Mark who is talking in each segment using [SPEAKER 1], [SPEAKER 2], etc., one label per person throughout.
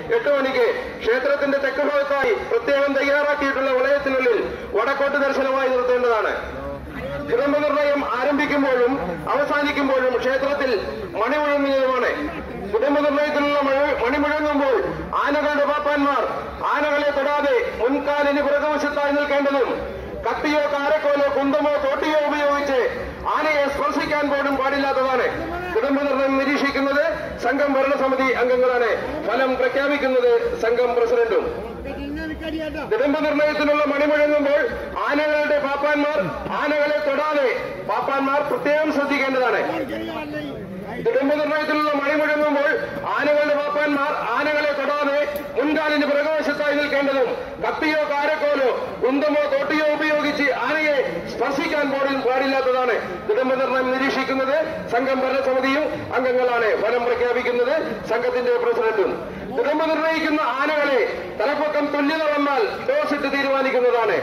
[SPEAKER 1] എട്ട് മണിക്ക് ക്ഷേത്രത്തിന്റെ തെക്ക് ഭാഗത്തായി പ്രത്യേകം തയ്യാറാക്കിയിട്ടുള്ള വലയത്തിനുള്ളിൽ വടക്കോട്ട് ദർശനമായി നിർത്തേണ്ടതാണ് കിടമ്പ് നിർണയം ആരംഭിക്കുമ്പോഴും അവസാനിക്കുമ്പോഴും ക്ഷേത്രത്തിൽ മണി മുഴങ്ങുന്നതുമാണ് കുടുംബ നിർണയത്തിലുള്ള മഴ- മണി മുഴങ്ങുമ്പോൾ ആനകളുടെ പാപ്പാന്മാർ ആനകളെ തൊടാതെ മുൻകാലിന് പുറകുവശത്തായി നിൽക്കേണ്ടതും കത്തിയോ കാരക്കോലോ കുന്തമോ തോട്ടിയോ ഉപയോഗിച്ച് ആനയെ സ്പർശിക്കാൻ പോലും പാടില്ലാത്തതാണ് കുടുംബ നിർണയം നിരീക്ഷിക്കുന്നത് സംഘം ഭരണസമിതി അംഗങ്ങളാണ് ഫലം പ്രഖ്യാപിക്കുന്നത് സംഘം പ്രസിഡന്റും കുടുംബ നിർണയത്തിനുള്ള മണി മുഴങ്ങുമ്പോൾ ആനകളുടെ പാപ്പാന്മാർ ആനകളെ തൊടാതെ പാപ്പാന്മാർ പ്രത്യേകം ശ്രദ്ധിക്കേണ്ടതാണ് കുടുംബ നിർണയത്തിലുള്ള മണി മുഴങ്ങുമ്പോൾ ആനകളുടെ പാപ്പാന്മാർ ആനകളെ തൊടാതെ മുൻകാലിന് പിറകുവശത്തായി നിൽക്കേണ്ടതും കത്തിയോ കാരക്കോലോ കുന്തമോ തോട്ടിയോ ഉപയോഗിച്ച് ആനയെ സ്പർശിക്കാൻ പോലും പാടില്ലാത്തതാണ് കുടുംബ നിർണയം നിരീക്ഷിക്കുന്നത് സംഘം ഭരണസമിതിയും അംഗങ്ങളാണ് ഫലം പ്രഖ്യാപിക്കുന്നത് സംഘത്തിന്റെ പ്രസിഡന്റും കുടുംബ നിർണയിക്കുന്ന ആനകളെ തലപ്പൊക്കം തുല്യത വന്നാൽ ടോസ് ഇട്ട് തീരുമാനിക്കുന്നതാണ്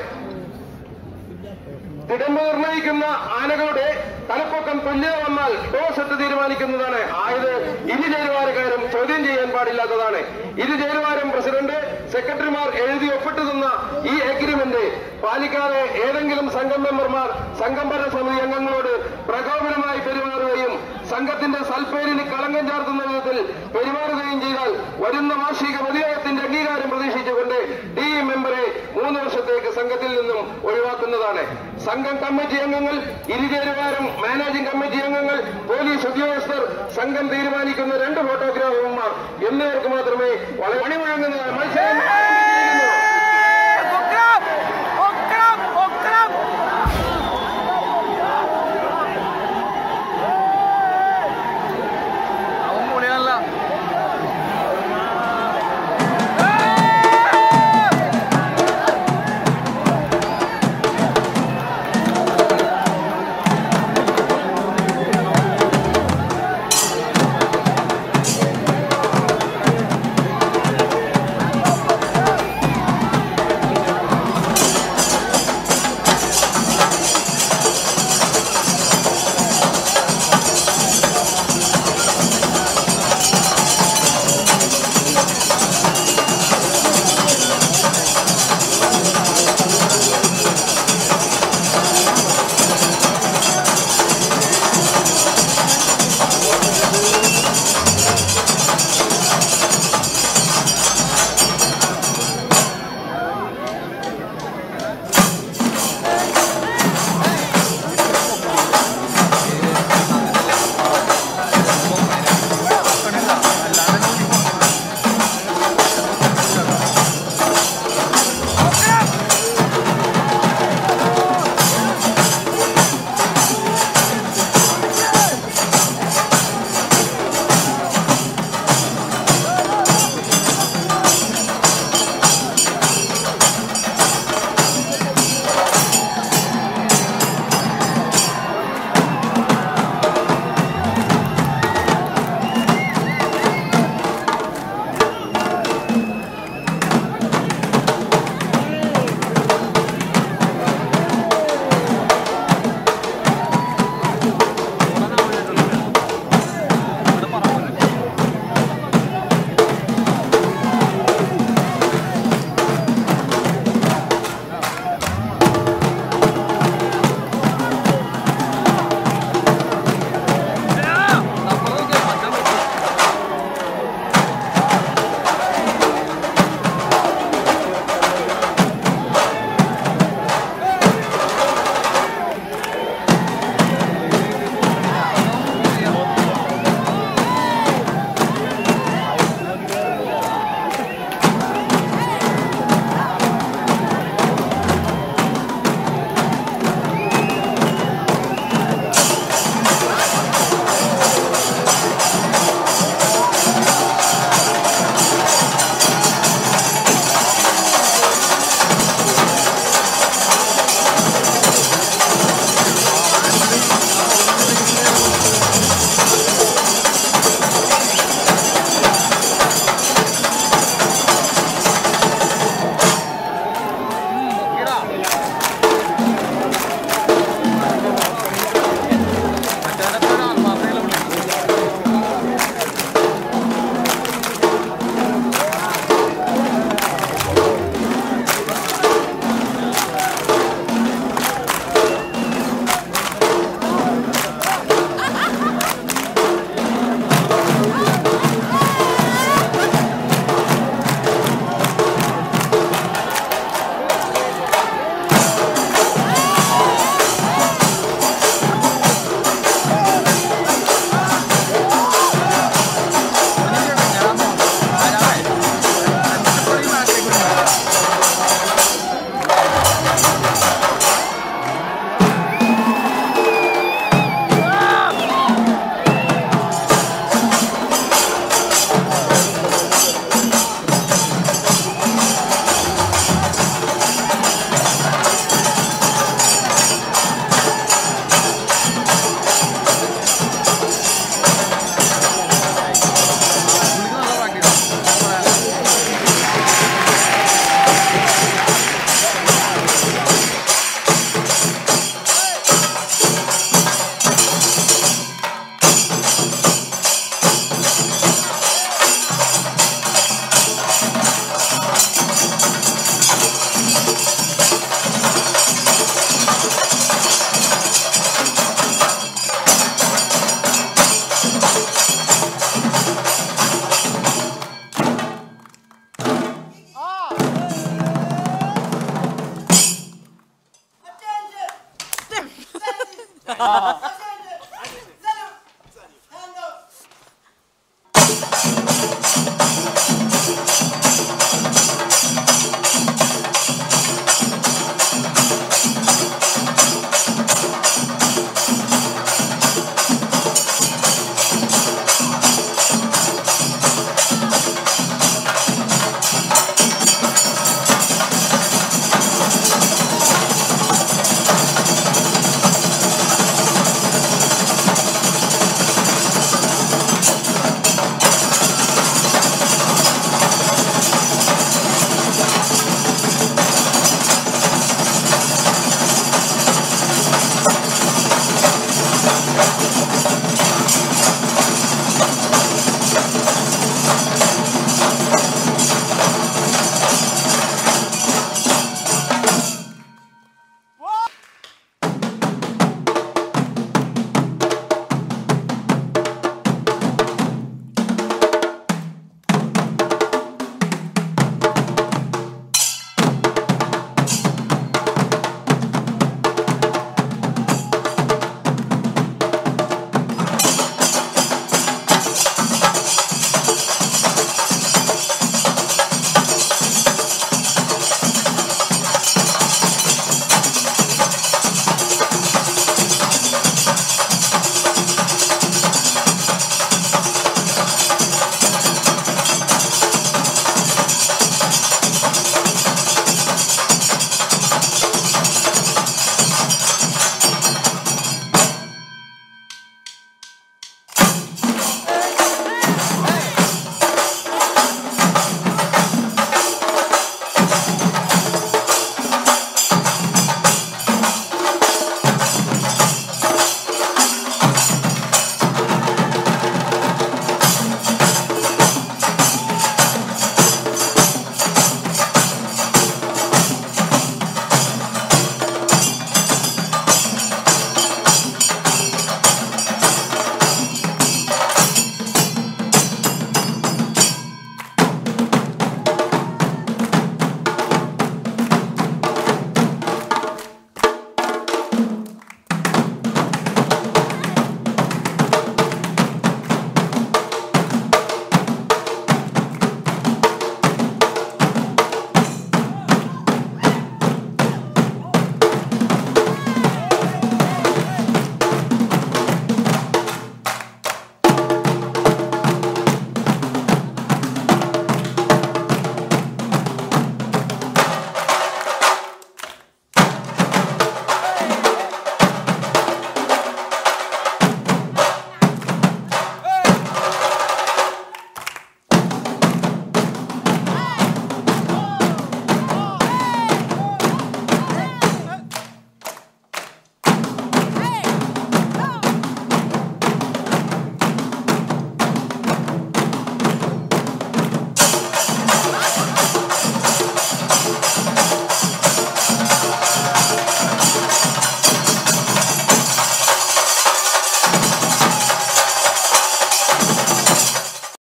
[SPEAKER 1] തിടമ്പ് നിർണയിക്കുന്ന ആനകളുടെ തലപ്പൊക്കം തുല്യത വന്നാൽ ടോസ് ഇട്ട് തീരുമാനിക്കുന്നതാണ് ആയത് ഇരു ചേരുവാരക്കാരും ചോദ്യം ചെയ്യാൻ പാടില്ലാത്തതാണ് ഇരു ചേരുവാരും പ്രസിഡന്റ് സെക്രട്ടറിമാർ എഴുതി ഒപ്പിട്ട് തന്ന ഈ അഗ്രിമെന്റ് പാലിക്കാതെ ഏതെങ്കിലും സംഘം മെമ്പർമാർ സംഘം ഭരണസമിതി അംഗങ്ങളോട് പ്രകോപനമായി പെരുമാറുകയും സംഘത്തിന്റെ സൽപ്പേരിന് കളങ്കം ചാർത്തുന്ന വിധത്തിൽ പെരുമാറുകയും ചെയ്താൽ വരുന്ന വാർഷിക പൊതുയോഗത്തിന്റെ അംഗീകാരം പ്രതീക്ഷിച്ചുകൊണ്ട് ഡി മെമ്പറെ മൂന്ന് വർഷത്തേക്ക് സംഘത്തിൽ നിന്നും ഒഴിവാക്കുന്നതാണ് സംഘം കമ്മിറ്റി അംഗങ്ങൾ ഇരുചേരുവാരും മാനേജിംഗ് കമ്മിറ്റി അംഗങ്ങൾ പോലീസ് ഉദ്യോഗസ്ഥർ സംഘം തീരുമാനിക്കുന്ന രണ്ട് ഫോട്ടോഗ്രാഫർമാർ എന്നിവർക്ക് മാത്രമേ വളരെ മണിമുഴങ്ങുന്ന മത്സരം